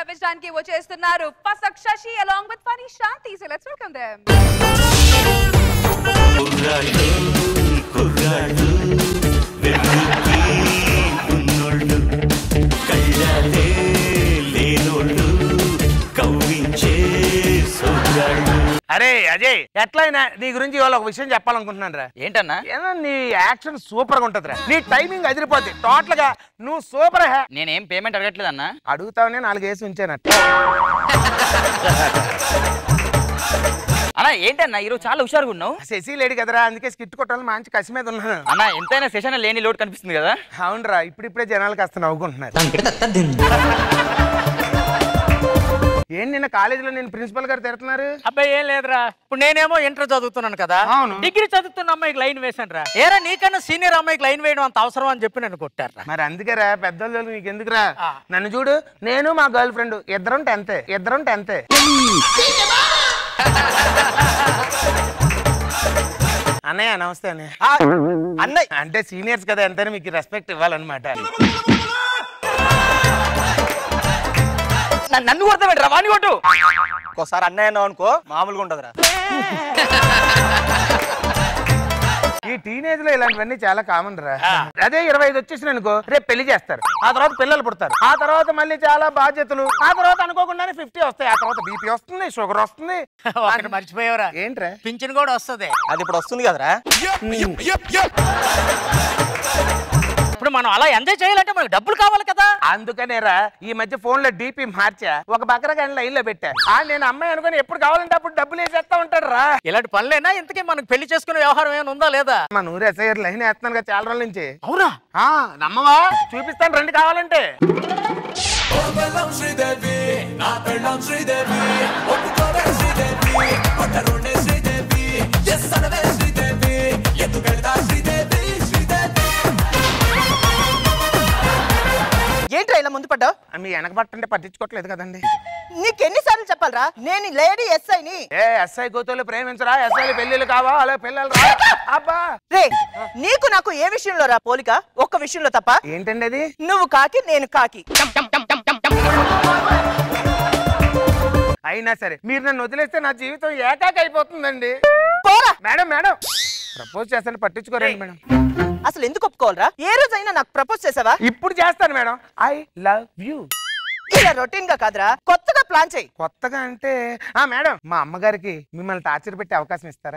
నవ్వించడానికి వచ్చేస్తున్నారు పసక్ Shashi along with funny Shanti so let's welcome them కుర్రాళ్ళు కుర్రాళ్ళు వెర్రికి ఉన్నోళ్ళు కళ్ళే లేనోళ్ళు కవ్వించే సోగాళ్ళు అరే అజయ్ ఎట్లయినా నీ గురించి ఇవాళ ఒక విషయం చెప్పాలనుకుంటున్నాను రా ఏంటన్నా ఏదో నీ యాక్షన్ సూపర్ గా ఉంటది రా నీ టైమింగ్ అదిరిపోద్ది టోటల్ గా నువ్వు సూపర్ హ్యా నేనేం పేమెంట్ అడగట్లేదన్నా అడుగుతావనే నాలుగు వేసి ఉంచానట్టు అన్నా ఏంటన్నా ఈరోజు చాలా హుషారుగా ఉన్నావు శశి లేడు కదరా అందుకే స్కిట్ కొట్టాలని మంచి కసి మీద ఉన్నాను అన్నా ఎంతైనా సెషన్ లేని లోటు కనిపిస్తుంది కదా అవునరా ఇప్పుడిప్పుడే జనాలు కాస్త నవ్వుకుంటున్నారు ఏం నిన్న కాలేజీలో నేను ప్రిన్సిపల్ గారు తిడుతున్నారు అబ్బాయి ఏం లేదురా ఇప్పుడు నేనేమో ఇంటర్ చదువుతున్నాను కదా అవును. డిగ్రీ చదువుతున్న అమ్మాయికి లైన్ వేసాను రా ఏరా నీకన్నా సీనియర్ అమ్మాయికి లైన్ వేయడం అంత అవసరం అని చెప్పి నన్ను కొట్టారా మరి అందుకేరా పెద్దోళ్ళు నీకు ఎందుకురా ఆ. నన్ను చూడు నేను మా గర్ల్ ఫ్రెండ్ ఇద్దరం టెన్తే ఇద్దరం టెన్తే అన్నయ్య నమస్తే అన్నయ్య అన్నయ్య అంటే సీనియర్స్ కదా ఎంతైనా మీకు రెస్పెక్ట్ ఇవ్వాలన్నమాట నన్ను- నన్ను కొడతావేంట్రా వాణి కొట్టు ఒకసారి అన్నయ్య అన్నావు అనుకో మామూలుగా ఉండదురా ఈ టీనేజ్ లో ఇలాంటివన్నీ చాలా కామన్ రా అదే ఇరవై ఐదు వచ్చేసిన అనుకో రేపు పెళ్లి చేస్తారు ఆ తర్వాత పిల్లలు పుడతారు ఆ తర్వాత మళ్ళీ చాలా బాధ్యతలు ఆ తర్వాత అనుకోకుండానే ఫిఫ్టీ వస్తాయి ఆ తర్వాత బీపీ వస్తుంది షుగర్ వస్తుంది ఒకటి మర్చిపోయావురా ఏంట్రా పింఛన్ కూడా వస్తుంది అది ఇప్పుడు వస్తుంది కదరా ఇప్పుడు మనం అలా ఎంజాయ్ చేయాలంటే మనకు డబ్బులు కావాలి కదా అందుకనేరా ఈ మధ్య ఫోన్ లో డీపీ మార్చా ఒక బకర గంటల లైన్ లో పెట్టా ఆ నేను అమ్మాయి అనుకుని ఎప్పుడు కావాలంటే అప్పుడు డబ్బులు వేసేస్తా ఉంటాడు రా ఇలాంటి పనులేనా ఇంతకీ మనకు పెళ్లి చేసుకునే వ్యవహారం ఏమైనా ఉందా లేదా మా నూరు ఎస్ఐ లైన్ వేస్తున్నాను కదా చాలా రోజుల నుంచి అవునా ఆ నమ్మవా చూపిస్తాను రండి కావాలంటే ఏంట్రా ఇలా ముందు పడ్డావు మీ వెనక పట్టంటే పట్టించుకోవట్లేదు కదండి నీకెన్నిసార్లు చెప్పాలరా నేను లేడీ ఎస్ఐని ఏ ఎస్ఐ కూతురు ప్రేమించరా ఎస్ఐలు పెళ్ళిళ్ళు కావా అలా పిల్లలు రా అబ్బా రే నీకు నాకు ఏ విషయంలో రా పోలిక ఒక్క విషయంలో తప్ప ఏంటండి అది నువ్వు కాకి నేను కాకి అయినా సరే మీరు నన్ను వదిలేస్తే నా జీవితం ఏకాకి అయిపోతుందండి పోరా మేడం మేడం ప్రపోజ్ చేస్తాను పట్టించుకోరండి మేడం అసలు ఎందుకు ఒప్పుకోవాలరా ఏ రోజైనా నాకు ప్రపోజ్ చేసావా ఇప్పుడు చేస్తాను మేడం ఐ లవ్ యూ ఇలా రొటీన్ గా కాదురా కొత్తగా ప్లాన్ చేయి కొత్తగా అంటే ఆ మేడం మా అమ్మగారికి మిమ్మల్ని టార్చర్ పెట్టే అవకాశం ఇస్తారా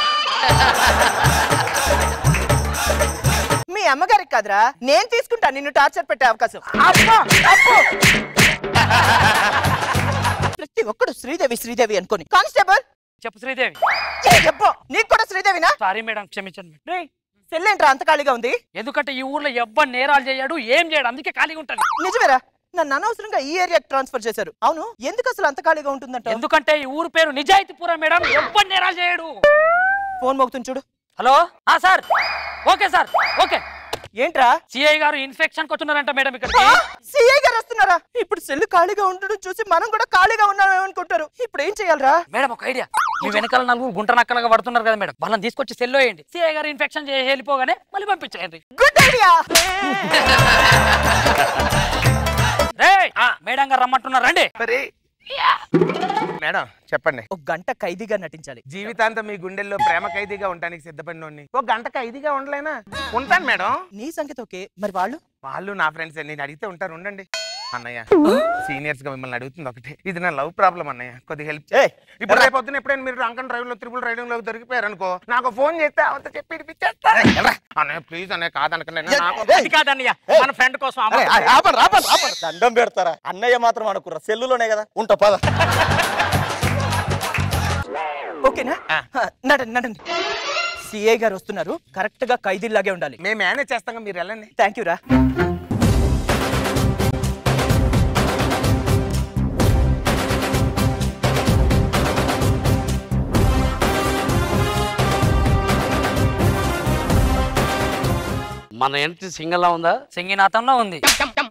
మీ అమ్మగారికి కాదురా నేను తీసుకుంటా నిన్ను టార్చర్ పెట్టే అవకాశం అబ్బా అబ్బో ప్రతి ఒక్కడు శ్రీదేవి శ్రీదేవి అనుకోని కానిస్టేబుల్ చెప్పు శ్రీదేవి ఏ చెప్పు నీకు కూడా శ్రీదేవినా సారీ మేడం క్షమించండి రేయ్, సెల్లేంట్రా అంత ఖాళీగా ఉంది ఎందుకంటే ఈ ఊర్లో ఎవ్వరు నేరాలు చేయడు ఏం చేయడు అందుకే ఖాళీగా ఉంటాను నిజమేరా నన్ను అనవసరంగా ఈ ఏరియాకి ట్రాన్స్ఫర్ చేశారు అవును ఎందుకు అసలు అంత ఖాళీగా ఉంటుందంట ఎందుకంటే ఈ ఊరు పేరు నిజాయితీపుర మేడం ఎవ్వరు నేరాలు చేయడు ఫోన్ మోగుతుంది చూడు హలో ఆ సార్ ఓకే సార్ ఓకే ఏంట్రా సిఐ గారు ఇన్స్పెక్షన్ వచ్చినారంట మేడం ఇక్కడ సిఐ గారు వస్తున్నారా ఇప్పుడు సెల్ ఖాళీగా ఉండడం చూసి మనం కూడా ఖాళీగా ఉన్నామేమనుకుంటారు ఇప్పుడు ఏం చేయాలరా మేడం ఒక ఐడియా మీ వెనకాల నలుగురు గుంట నక్కలుగా పడుతున్నారు కదా మేడం వాళ్ళని తీసుకొచ్చి సెల్లో వేయండి సిఐ గారు ఇన్ఫెక్షన్ చేసి వెళ్ళిపోగానే మళ్ళీ పంపించేయండి గుడ్ ఐడియా రే మేడం గారు రమ్మంటున్నారు రండి మరి మేడం చెప్పండి ఒక గంట ఖైదీగా నటించాలి జీవితాంతం మీ గుండెల్లో ప్రేమ ఖైదీగా ఉండడానికి సిద్ధపడినోడిని ఒక గంట ఖైదీగా ఉండలేనా ఉంటాను మేడం నీ సంగతి ఓకే మరి వాళ్ళు వాళ్ళు నా ఫ్రెండ్స్ నేను అడిగితే ఉంటారు ఉండండి అన్నయ్య సీనియర్స్ గా మిమ్మల్ని అడుగుతుంది ఒకటి ఇది నా లవ్ ప్రాబ్లం అన్నయ్య కొద్దిగా హెల్ప్ ఏయ్, ఇప్పుడు రేపు పొద్దున ఎప్పుడైనా మీరు రంకన్ డ్రైవ్ లో త్రిపుల్ రైడింగ్ లో దొరికిపోయారు అనుకో నాకు ఫోన్ చేస్తే అవత చెప్పి ఇడిపిచ్చేస్తా అన్నయ్య ప్లీజ్ అన్నయ్య కాదనకండి నాకు అది కాదన్నయ్య మన ఫ్రెండ్ కోసం అమ్మ- దండం పెడతారా అన్నయ్య మాత్రం అనుకుర్రా సెల్లులోనే కదా ఉంటా పద ఓకేనా హ, నడండి నడండి సిఐ గారు వస్తున్నారు కరెక్ట్ గా ఖైదీలాగే ఉండాలి మేము మేనేజ్ చేస్తాం మీరు వెళ్ళండి థ్యాంక్ యూ రా మన ఎంట్రీ సింగల్లా ఉందా సింగినాథంలో ఉంది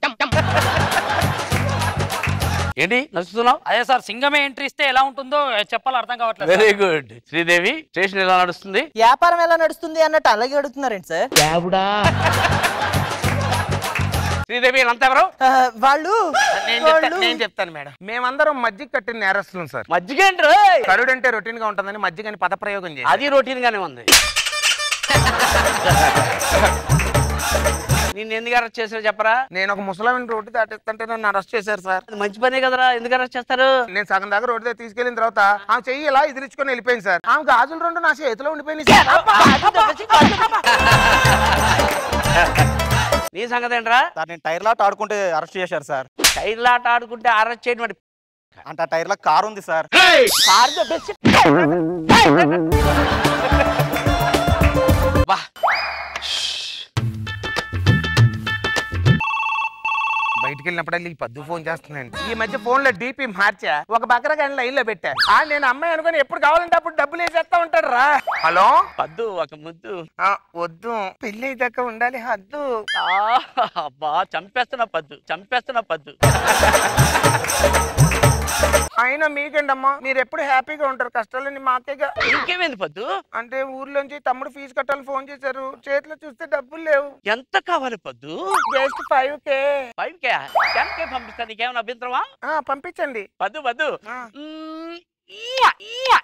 ఏంటి నడుస్తున్నావు అదే సార్ సింగమే ఎంట్రీ ఇస్తే ఎలా ఉంటుందో చెప్పాలి అర్థం కావట్లేదు వెరీ గుడ్ శ్రీదేవి స్టేషన్ ఎలా నడుస్తుంది వ్యాపారం ఎలా నడుస్తుంది అన్నట్టు అలాగే అడుగుతున్నారేంటి సార్ శ్రీదేవి వీళ్ళంతా ఎవరు ఆ, వాళ్ళు నేను చెప్తా- వాళ్ళు- నేను చెప్తాను మేడం మేమందరం మజ్జిగ కట్టిన నేరస్తున్నాం సార్ మజ్జిగేంట్రు కరుడు అంటే రొటీన్ గా ఉంటుందని మజ్జిగని పదప్రయోగం చేసి అది రొటీన్ గానే ఉంది నిన్ను ఎందుకు అరెస్ట్ చేసారు చెప్పరా నేను ఒక ముసలామిని రోడ్డు దాటిస్తుంటే నన్ను అరెస్ట్ చేశారు సార్ అది మంచి పనే కదరా ఎందుకు అరెస్ట్ చేస్తారు నేను సగం దాకా రోడ్డు దగ్గర తీసుకెళ్లిన తర్వాత ఆమె చెయ్యి ఇలా ఎదిరించుకొని వెళ్ళిపోయింది సార్ ఆమె గాజులు రెండు నా చేతిలో ఉండిపోయింది సార్ నీ సంగతి ఏంట్రా సార్ నేను టైర్ లాట్ ఆడుకుంటే అరెస్ట్ చేశారు సార్ టైర్లాట ఆడుకుంటే అరెస్ట్ చేయడం మరి అంటే ఆ టైర్ లో కార్ ఉంది సార్ కారు దొబ్బేసి వా బయటికి వెళ్ళినప్పుడు ఈ పద్దు ఫోన్ చేస్తున్నాండి ఈ మధ్య ఫోన్ లో డీపీ మార్చా ఒక బకర కానీ లైన్ లో పెట్టా ఆ నేను అమ్మాయి అనుకుని ఎప్పుడు కావాలంటే అప్పుడు డబ్బులు వేసేస్తా ఉంటాడు రా హలో పద్దు ఒక ముద్దు ఆ, వద్దు పెళ్లి అయ్యాక ఉండాలి హద్దు ఆ, అబ్బా చంపేస్తున్నా పద్దు చంపేస్తున్నా పద్దు అయినా మీకేంటమ్మా మీరు ఎప్పుడు హ్యాపీగా ఉంటారు కష్టాలని మాకేగా ఇంకేమైంది పద్దు అంటే ఊర్లోంచి తమ్ముడు ఫీజు కట్టాలని ఫోన్ చేశారు చేతిలో చూస్తే డబ్బులు లేవు ఎంత కావాలి పద్దు just five K five K ten K పంపిస్తా నీకేమైనా అభ్యంతరమా పంపించండి పద్దు పద్దు ఆ. మ్మ్, ఈయా, ఈయా.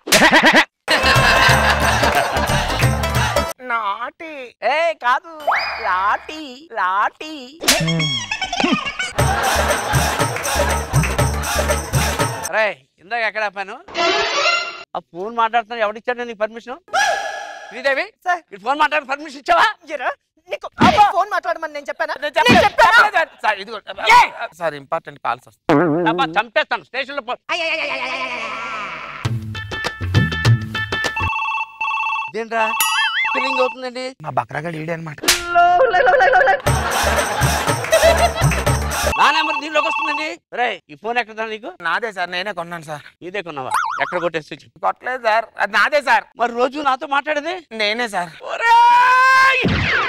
నాటి ఏ కాదు లాటి లాటి రే ఇందాక ఎక్కడ ఆపాను ఆ ఫోన్ మాట్లాడుతున్నా ఎవడిచ్చాడు నీకు పర్మిషన్ శ్రీదేవి సార్. ఈ ఫోన్ మాట్లాడే పర్మిషన్ ఇచ్చావా ఎరా, నీకు ఫోన్ మాట్లాడమని నేను చెప్పానా సార్ ఇదిగో సార్ ఇంపార్టెంట్ కాల్స్ అబ్బా, చంపేస్తాను స్టేషన్ లో ఇదేంట్రా ఫీలింగ్ అవుతుందండి మా బక్రాగాడు ఈడే అనమాట నా నెంబర్ దీనిలోకి వస్తుందండి రే ఈ ఫోన్ ఎక్కడ నీకు నాదే సార్ నేనే కొన్నాను సార్ ఇదే కొన్నావా ఎక్కడ కొట్టేసి చెప్పు. కొట్టలేదు సార్ అది నాదే సార్ మరి రోజు నాతో మాట్లాడేది నేనే సార్ ఒరేయ్!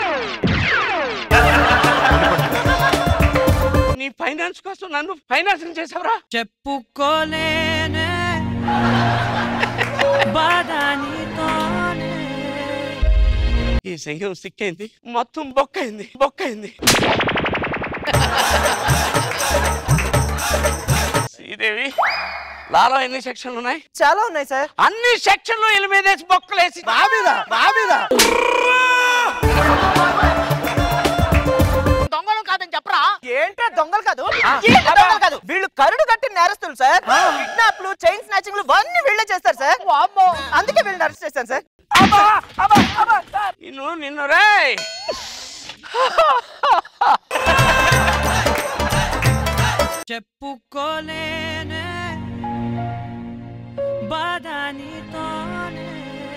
నీ ఫైనాన్స్ కోసం నన్ను ఫైనాన్సింగ్ చేసావురా చెప్పుకోలేనే బాధ నీతోనే ఈ సంగం సిక్కైంది మొత్తం బొక్కైంది బొక్కైంది శ్రీదేవి లాలో ఎన్ని సెక్షన్లు ఉన్నాయి చాలా ఉన్నాయి సార్ అన్ని సెక్షన్లు ఎలిమేదేసి బొక్కలేసి బాబీదా బాబీదా దొంగలు కాదని చెప్పరా ఏంటే దొంగలు కాదు ఏంటి దొంగలు కాదు వీళ్ళు కరుడు కట్టి నేరస్తులు సార్ కిడ్నాప్లు చైన్ స్నాచింగ్లు ఇవన్నీ వీళ్ళే చేస్తారు సార్ అందుకే వీళ్ళని అరెస్ట్ చేశాను సార్ నిన్ను నిన్ను రేయ్ చెప్పుకోలేనే బాధ నీతోనే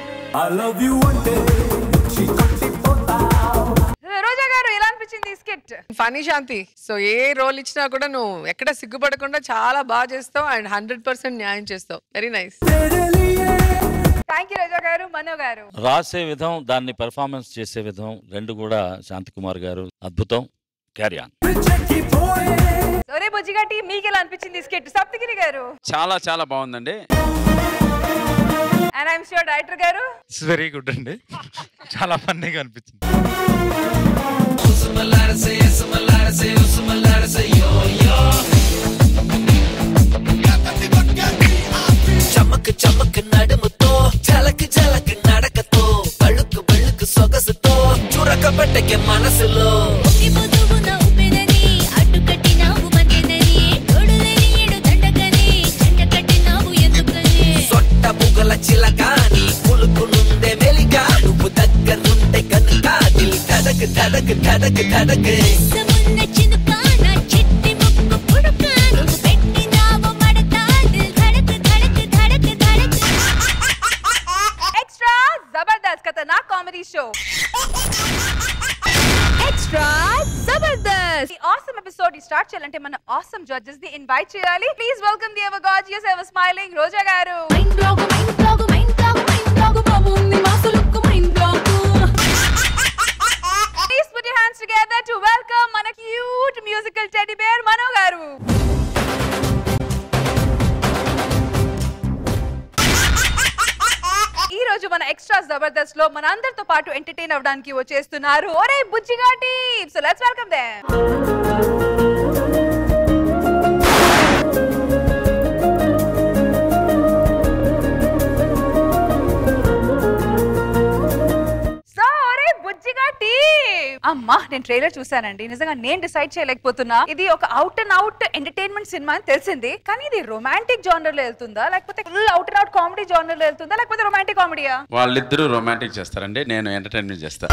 రోజా గారు ఎలా అనిపించింది ఈ స్కిట్ ఫనీ శాంతి సో ఏ రోల్ ఇచ్చినా కూడా నువ్వు ఎక్కడ సిగ్గుపడకుండా చాలా బాగా చేస్తావు అండ్ హండ్రెడ్ పర్సెంట్ న్యాయం చేస్తావు very nice thank you Roja గారు మనో గారు రాసే విధం దాన్ని పెర్ఫార్మెన్స్ చేసే విధం రెండు కూడా శాంతి కుమార్ గారు అద్భుతం క్యారీ ఆన్ ఒరే బుజ్జిగా టీం మీకు ఎలా అనిపించింది ఈ స్కిట్ సప్తగిరి గారు చాలా చాలా బాగుందండి అండ్ ఐఎమ్ షూర్ డైరెక్టర్ గారు ఇట్స్ వెరీ గుడ్ అండి చాలా ఫన్నీగా అనిపించింది చమక్ చమక్ నడుముతో చలక్ చలక్ నడకతో బళుకు బళుకు సొగసుతో చురక పట్టకే మనసులో సొట్ట బుగల చిలకాని పులుకు నుండే మెలిగా నువ్వు దగ్గరుంటే కనుక దిల్ ధడక్ ధడక్ ధడక్ ధడక్ ఎక్స్ట్రా జబర్దస్త్ ఖతర్నాక్ కామెడీ షో ఎక్స్ట్రా జబర్దస్త్ ఈ ఆసమ్ ఎపిసోడ్ ని స్టార్ట్ చేయాలంటే మన ఆసమ్ జడ్జెస్ ని ఇన్వైట్ చేయాలి please welcome the ever gorgeous ever smiling Roja గారు please put your hands together to welcome మన cute musical teddy bear Mano గారు ఈ రోజు మన ఎక్స్ట్రా ఎక్స్ట్రా జబర్దస్త్ లో మన అందరితో పాటు ఎంటర్టైన్ అవ్వడానికి వచ్చేస్తున్నారు Orey Bujjiga team so let's welcome them so Orey Bujjiga team అమ్మా నేను ట్రైలర్ చూసానండి నిజంగా నేను డిసైడ్ చేయలేకపోతున్నా ఇది ఒక అవుట్ అండ్ అవుట్ ఎంటర్టైన్మెంట్ సినిమా అని తెలిసింది కానీ ఇది రొమాంటిక్ జానర్ లో వెళ్తుందా లేకపోతే full out and out comedy genre లో వెళ్తుందా లేకపోతే రొమాంటిక్ కామెడీయా వాళ్ళిద్దరూ రొమాంటిక్ చేస్తారండి నేను ఎంటర్టైన్మెంట్ చేస్తాను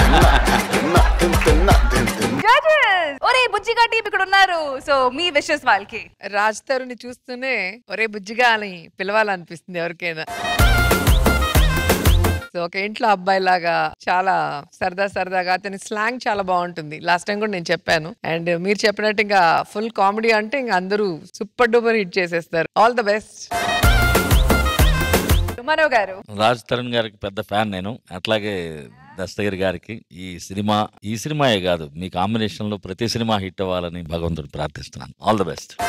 జడ్జెస్ ఒరే బుజ్జిగా టీమ్ ఇక్కడ ఉన్నారు సో మీ విషెస్ వాళ్ళకి రాజ్ తరుణ్ చూస్తూనే ఒరే బుజ్జిగా అని పిలవాలనిపిస్తుంది ఎవరికైనా సో ఒక ఇంట్లో అబ్బాయి లాగా చాలా సరదా సరదాగా అతని స్లాంగ్ చాలా బాగుంటుంది లాస్ట్ టైం కూడా నేను చెప్పాను అండ్ మీరు చెప్పినట్టు ఇంకా ఫుల్ కామెడీ అంటే ఇంకా అందరూ సూపర్ డూపర్ హిట్ చేసేస్తారు ఆల్ ద బెస్ట్ మనో గారు రాజ్ తరుణ్ గారికి పెద్ద ఫ్యాన్ నేను అట్లాగే దస్తగిరి గారికి ఈ సినిమా ఈ సినిమాయే కాదు మీ కాంబినేషన్ లో ప్రతి సినిమా హిట్ అవ్వాలని భగవంతుడు ప్రార్థిస్తున్నాను ఆల్ ద బెస్ట్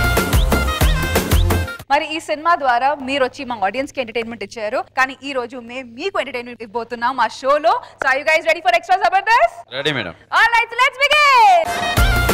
మరి ఈ సినిమా ద్వారా మీరు వచ్చి మా ఆడియన్స్ కి ఎంటర్టైన్మెంట్ ఇచ్చారు కానీ ఈ రోజు మేము మీకు ఎంటర్టైన్మెంట్ ఇవ్వబోతున్నాం మా షోలో so you guys ready for extra Jabardasth ready madam all right let's begin